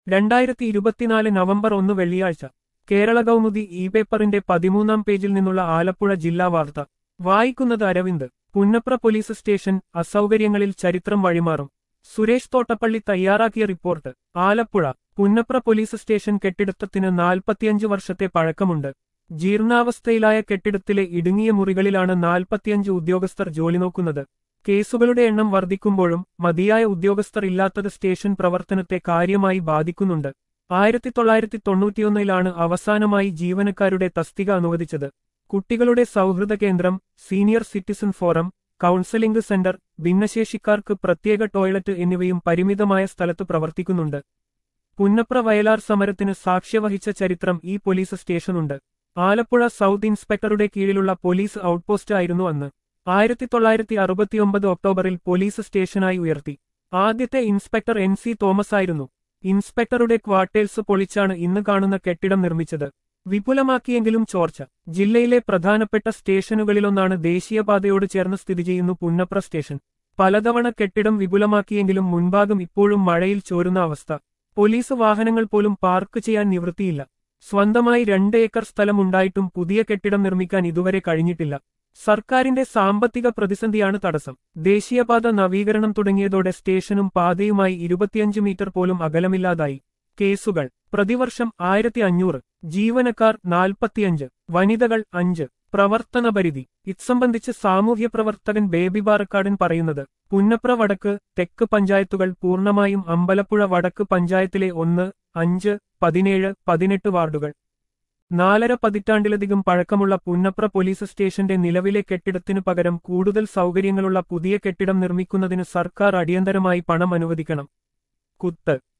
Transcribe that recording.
രണ്ടായിരത്തി ഇരുപത്തിനാല് നവംബർ ഒന്ന് വെള്ളിയാഴ്ച കേരള കൗമുദി ഇ പേപ്പറിന്റെ പതിമൂന്നാം പേജിൽ നിന്നുള്ള ആലപ്പുഴ ജില്ലാ വാർത്ത വായിക്കുന്നത് അരവിന്ദ് പുന്നപ്ര പോലീസ് സ്റ്റേഷൻ അസൗകര്യങ്ങളിൽ ചരിത്രം വഴിമാറും സുരേഷ് തോട്ടപ്പള്ളി തയ്യാറാക്കിയ report Alappuzha Punnapra police station കെട്ടിടത്തിന് നാൽപ്പത്തിയഞ്ച് വർഷത്തെ പഴക്കമുണ്ട് ജീർണാവസ്ഥയിലായ കെട്ടിടത്തിലെ ഇടുങ്ങിയ മുറികളിലാണ് നാൽപ്പത്തിയഞ്ച് ഉദ്യോഗസ്ഥർ ജോലി നോക്കുന്നത് കേസുകളുടെ എണ്ണം വർദ്ധിക്കുമ്പോഴും മതിയായ ഉദ്യോഗസ്ഥർ ഇല്ലാത്തത് സ്റ്റേഷൻ പ്രവർത്തനത്തെ കാര്യമായി ബാധിക്കുന്നുണ്ട് ആയിരത്തി തൊള്ളായിരത്തി തൊണ്ണൂറ്റിയൊന്നിലാണ് അവസാനമായി ജീവനക്കാരുടെ തസ്തിക അനുവദിച്ചത് കുട്ടികളുടെ സൗഹൃദ കേന്ദ്രം senior citizen forum counselling centre ഭിന്നശേഷിക്കാർക്ക് പ്രത്യേക ടോയ്ലറ്റ് എന്നിവയും പരിമിതമായ സ്ഥലത്ത് പ്രവർത്തിക്കുന്നുണ്ട് പുന്നപ്ര വയലാർ സമരത്തിന് സാക്ഷ്യവഹിച്ച ചരിത്രം ഈ പോലീസ് സ്റ്റേഷനുണ്ട് ആലപ്പുഴ സൗത്ത് ഇൻസ്പെക്ടറുടെ കീഴിലുള്ള പോലീസ് ഔട്ട്പോസ്റ്റ് ആയിരുന്നു അന്ന് ആയിരത്തി തൊള്ളായിരത്തി അറുപത്തിയൊമ്പത് ഒക്ടോബറിൽ പോലീസ് സ്റ്റേഷനായി ഉയർത്തി ആദ്യത്തെ ഇൻസ്പെക്ടർ എൻ സി തോമസ് ആയിരുന്നു ഇൻസ്പെക്ടറുടെ ക്വാർട്ടേഴ്സ് പൊളിച്ചാണ് ഇന്ന് കാണുന്ന കെട്ടിടം നിർമ്മിച്ചത് വിപുലമാക്കിയെങ്കിലും ചോർച്ച ജില്ലയിലെ പ്രധാനപ്പെട്ട സ്റ്റേഷനുകളിലൊന്നാണ് ദേശീയപാതയോട് ചേർന്ന് സ്ഥിതി ചെയ്യുന്നു പുന്നപ്ര സ്റ്റേഷൻ പലതവണ കെട്ടിടം വിപുലമാക്കിയെങ്കിലും മുൻഭാഗം ഇപ്പോഴും മഴയിൽ ചോരുന്ന അവസ്ഥ പോലീസ് വാഹനങ്ങൾ പോലും പാർക്ക് ചെയ്യാൻ നിവൃത്തിയില്ല സ്വന്തമായി രണ്ട് ഏക്കർ സ്ഥലമുണ്ടായിട്ടും പുതിയ കെട്ടിടം നിർമ്മിക്കാൻ ഇതുവരെ കഴിഞ്ഞിട്ടില്ല സർക്കാരിന്റെ സാമ്പത്തിക പ്രതിസന്ധിയാണ് തടസ്സം ദേശീയപാത നവീകരണം തുടങ്ങിയതോടെ സ്റ്റേഷനും പാതയുമായി ഇരുപത്തിയഞ്ച് മീറ്റർ പോലും അകലമില്ലാതായി കേസുകൾ പ്രതിവർഷം ആയിരത്തി അഞ്ഞൂറ് ജീവനക്കാർ നാൽപ്പത്തിയഞ്ച് വനിതകൾ അഞ്ച് പ്രവർത്തന പരിധി ഇത്സംബന്ധിച്ച് സാമൂഹ്യ പ്രവർത്തകൻ ബേബി പാറക്കാടൻ പറയുന്നത് പുന്നപ്ര വടക്ക് തെക്ക് പഞ്ചായത്തുകൾ പൂർണ്ണമായും അമ്പലപ്പുഴ വടക്ക് പഞ്ചായത്തിലെ ഒന്ന് അഞ്ച് പതിനേഴ് പതിനെട്ട് വാർഡുകൾ നാലര പതിറ്റാണ്ടിലധികം പഴക്കമുള്ള പുന്നപ്ര പോലീസ് സ്റ്റേഷന്റെ നിലവിലെ കെട്ടിടത്തിനു പകരം കൂടുതൽ സൗകര്യങ്ങളുള്ള പുതിയ കെട്ടിടം നിർമ്മിക്കുന്നതിന് സർക്കാർ അടിയന്തരമായി പണം അനുവദിക്കണം കുത്ത്